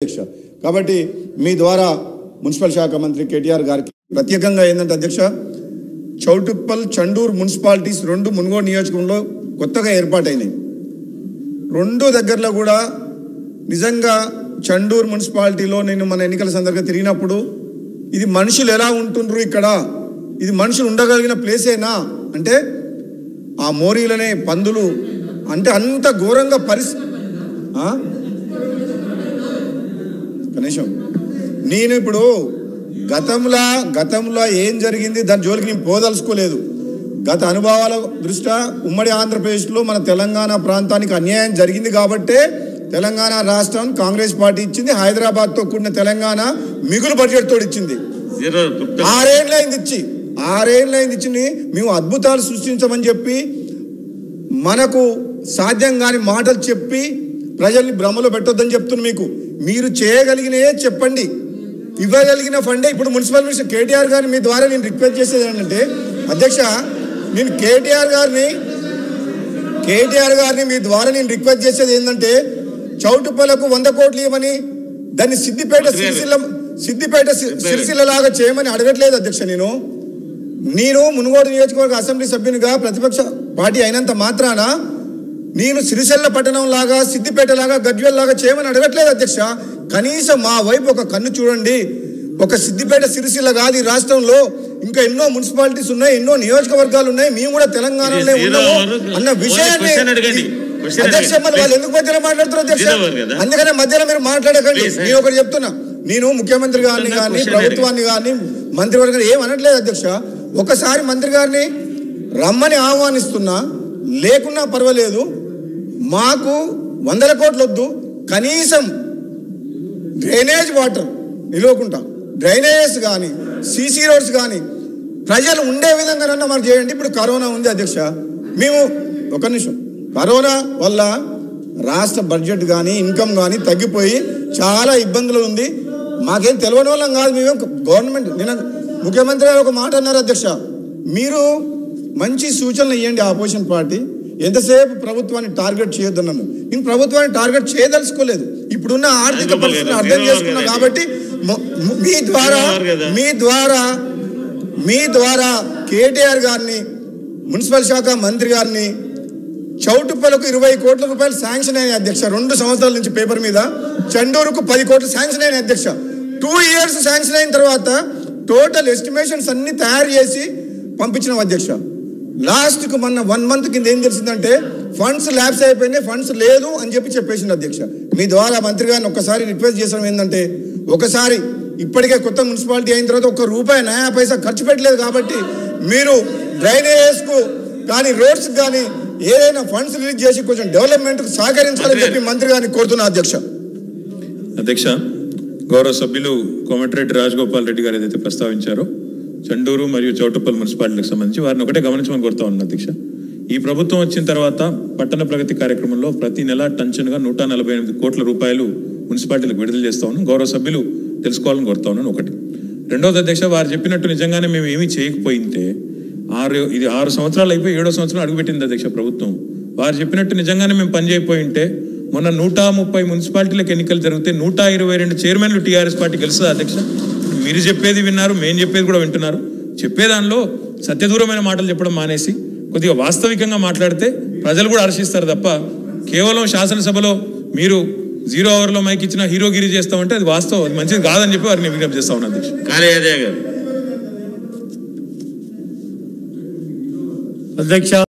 అధ్యక్ష కాబట్టి మీ ద్వారా మున్సిపల్ శాఖ మంత్రి కేటీఆర్ గారికి ప్రత్యేకంగా ఏంటంటే అధ్యక్ష చౌటుప్పల్ చండూర్ మున్సిపాలిటీస్ రెండు మునుగోడు నియోజకవర్గంలో కొత్తగా ఏర్పాటైనాయి రెండు దగ్గరలో కూడా నిజంగా చండూర్ మున్సిపాలిటీలో నేను మన ఎన్నికల సందర్భంగా తిరిగినప్పుడు ఇది మనుషులు ఎలా ఉంటుండ్రు ఇక్కడ ఇది మనుషులు ఉండగలిగిన ప్లేసేనా అంటే ఆ మోరీలనే పందులు అంటే అంత ఘోరంగా పరిస్థితి కనీసం నేను ఇప్పుడు గతంలో గతంలో ఏం జరిగింది దాని జోలికి నేను పోదలుచుకోలేదు గత అనుభవాల దృష్ట్యా ఉమ్మడి ఆంధ్రప్రదేశ్లో మన తెలంగాణ ప్రాంతానికి అన్యాయం జరిగింది కాబట్టే తెలంగాణ రాష్ట్రం కాంగ్రెస్ పార్టీ ఇచ్చింది హైదరాబాద్తో కూడిన తెలంగాణ మిగులు బడ్జెట్ తోడు ఇచ్చింది జీరో గుప్తా ఆరేళ్ళైంది ఇచ్చి ఆరేళ్ళైంది ఇచ్చింది మేము అద్భుతాలు సృష్టించమని చెప్పి మనకు సాధ్యం కాని మాటలు చెప్పి ప్రజల్ని భ్రమలో పెట్టొద్దని చెప్తున్నా మీకు మీరు చేయగలిగినయే చెప్పండి ఇవ్వగలిగిన ఫండే ఇప్పుడు మున్సిపల్ మినిస్టర్ కేటీఆర్ గారిని మీ ద్వారా నేను రిక్వెస్ట్ చేసేది ఏంటంటే అధ్యక్ష నేను కేటీఆర్ గారిని కేటీఆర్ గారిని మీ ద్వారా నేను రిక్వెస్ట్ చేసేది ఏంటంటే చౌటుపల్లకు వంద కోట్లు ఇవ్వమని దాన్ని సిద్దిపేట సిరిసిల్ల సిద్దిపేట సి- సిరిసిల్ల లాగా చేయమని అడగట్లేదు అధ్యక్ష నేను నేను మునుగోడు నియోజకవర్గ అసెంబ్లీ సభ్యునిగా ప్రతిపక్ష పార్టీ అయినంత మాత్రాన నేను సిరిసిల్ల పట్టణం లాగా సిద్దిపేట లాగా గజ్వెల్ లాగా చేయమని అడగట్లేదు అధ్యక్ష కనీసం మా వైపు ఒక కన్ను చూడండి ఒక సిద్దిపేట సిరిసిల్ల కాదు ఈ రాష్ట్రంలో ఇంకా ఎన్నో మున్సిపాలిటీస్ ఉన్నాయి ఎన్నో నియోజకవర్గాలు ఉన్నాయి మేము కూడా తెలంగాణలో ఇది ఉన్నాము zero hour. అన్న Only విషయాన్ని question అడగండి. Question అధ్యక్ష అడగండి. మరి వాళ్ళు ఎందుకు మధ్యలో మాట్లాడుతారు అధ్యక్ష Zero hour కదా? అందుకనే మధ్యలో మీరు మాట్లాడకండి Please, నేను ఒకటి చెప్తున్నా నేను ముఖ్యమంత్రి గారిని చెప్తున్నా, కానీ question ప్రభుత్వాన్ని కానీ మంత్రివర్గాన్ని ఏం అనట్లేదు అధ్యక్ష ఒకసారి మంత్రి గారిని రమ్మని ఆహ్వానిస్తున్నా లేకున్నా పర్వాలేదు మాకు వందల కోట్లు వద్దు కనీసం డ్రైనేజ్ వాటర్ నిలవకుండా డ్రైనేజెస్ కానీ సీసీ రోడ్స్ కానీ ప్రజలు ఉండే విధంగానన్నా మనం చేయండి ఇప్పుడు కరోనా ఉంది అధ్యక్ష మేము ఒక నిమిషం కరోనా వల్ల రాష్ట్ర బడ్జెట్ కానీ ఇన్కమ్ కానీ తగ్గిపోయి చాలా ఇబ్బందులు ఉంది మాకేం తెలియని వాళ్ళం కాదు మేము గవర్నమెంట్ నేను ముఖ్యమంత్రి గారు ఒక మాట అన్నారు అధ్యక్ష మీరు మంచి సూచనలు ఇవ్వండి ఆపోజిషన్ పార్టీ ఎంతసేపు ప్రభుత్వాన్ని టార్గెట్ చేయొద్దన్నాను నేను ప్రభుత్వాన్ని టార్గెట్ చేయదలుచుకోలేదు ఇప్పుడున్న ఆర్థిక రాజగోపాల్ పరిస్థితిని గారు, అర్థం zero చేసుకున్నా hour కాబట్టి మ- మ- మీ ద్వారా Zero hour కదా. మీ ద్వారా మీ ద్వారా కేటీఆర్ గారిని మున్సిపల్ శాఖ మంత్రి గారిని చౌటుప్పలకు ఇరవై కోట్ల రూపాయలు శాంక్షన్ అయిన అధ్యక్ష రెండు సంవత్సరాల నుంచి పేపర్ మీద చండూరుకు పది కోట్లు శాంక్షన్ అయిన అధ్యక్ష టూ ఇయర్స్ శాంక్షన్ అయిన తర్వాత టోటల్ ఎస్టిమేషన్స్ అన్ని తయారు చేసి పంపించిన అధ్యక్ష లాస్ట్కు మొన్న వన్ మంత్ కింద ఏం తెలిసిందంటే ఫండ్స్ ల్యాబ్స్ అయిపోయినాయి ఫండ్స్ లేదు అని చెప్పి చెప్పేసింది అధ్యక్ష మీ ద్వారా మంత్రి గారిని ఒక్కసారి రిక్వెస్ట్ చేసాం ఏంటంటే ఒకసారి ఇప్పటికే కొత్త మున్సిపాలిటీ అయిన తర్వాత ఒక్క రూపాయి నయా పైసా ఖర్చు పెట్టలేదు కాబట్టి మీరు డ్రైనేజెస్కు కానీ రోడ్స్ కానీ ఏదైనా ఫండ్స్ రిలీజ్ చేసి కొంచెం డెవలప్మెంట్కు సహకరించాలని చెప్పి మంత్రి గారిని కోరుతున్నా అధ్యక్ష అధ్యక్ష గౌరవ సభ్యులు కోమటిరెడ్డి రాజగోపాల్ రెడ్డి గారు ఏదైతే ప్రస్తావించారో చండూరు మరియు చౌటుప్పల్ మున్సిపాలిటీలకు సంబంధించి వారిని ఒకటే గమనించమని కోరుతా ఉన్నాను అధ్యక్ష ఈ ప్రభుత్వం వచ్చిన తర్వాత పట్టణ ప్రగతి కార్యక్రమంలో ప్రతి నెల టంచన్గా నూట నలభై ఎనిమిది కోట్ల రూపాయలు మున్సిపాలిటీలకు విడుదల చేస్తా ఉన్నాం గౌరవ సభ్యులు తెలుసుకోవాలని కోరుతా ఉన్నాను ఒకటి రెండవది అధ్యక్ష వారు చెప్పినట్టు నిజంగానే మేము ఏమీ చేయకపోయింటే ఆరు ఇది ఆరు సంవత్సరాలు అయిపోయి ఏడో సంవత్సరం అడుగుపెట్టింది అధ్యక్ష ప్రభుత్వం వారు చెప్పినట్టు నిజంగానే మేము పని చేయకపోయి ఉంటే మొన్న నూట ముప్పై మున్సిపాలిటీలకు ఎన్నికలు జరిగితే నూట ఇరవై రెండు చైర్మన్లు టీఆర్ఎస్ పార్టీ గెలుస్తుంది అధ్యక్ష మీరు చెప్పేది విన్నారు మేము చెప్పేది కూడా వింటున్నారు చెప్పేదానిలో సత్యదూరమైన మాటలు చెప్పడం మానేసి కొద్దిగా వాస్తవికంగా మాట్లాడితే ప్రజలు కూడా హర్షిస్తారు తప్ప కేవలం శాసనసభలో మీరు జీరో అవర్లో మైక్ ఇచ్చిన హీరోగిరి చేస్తామంటే అది వాస్తవం అది మంచిది కాదని చెప్పి వారిని విజ్ఞప్తి చేస్తా ఉన్నాను అధ్యక్ష కాళీ అజయ్ గారు అధ్యక్ష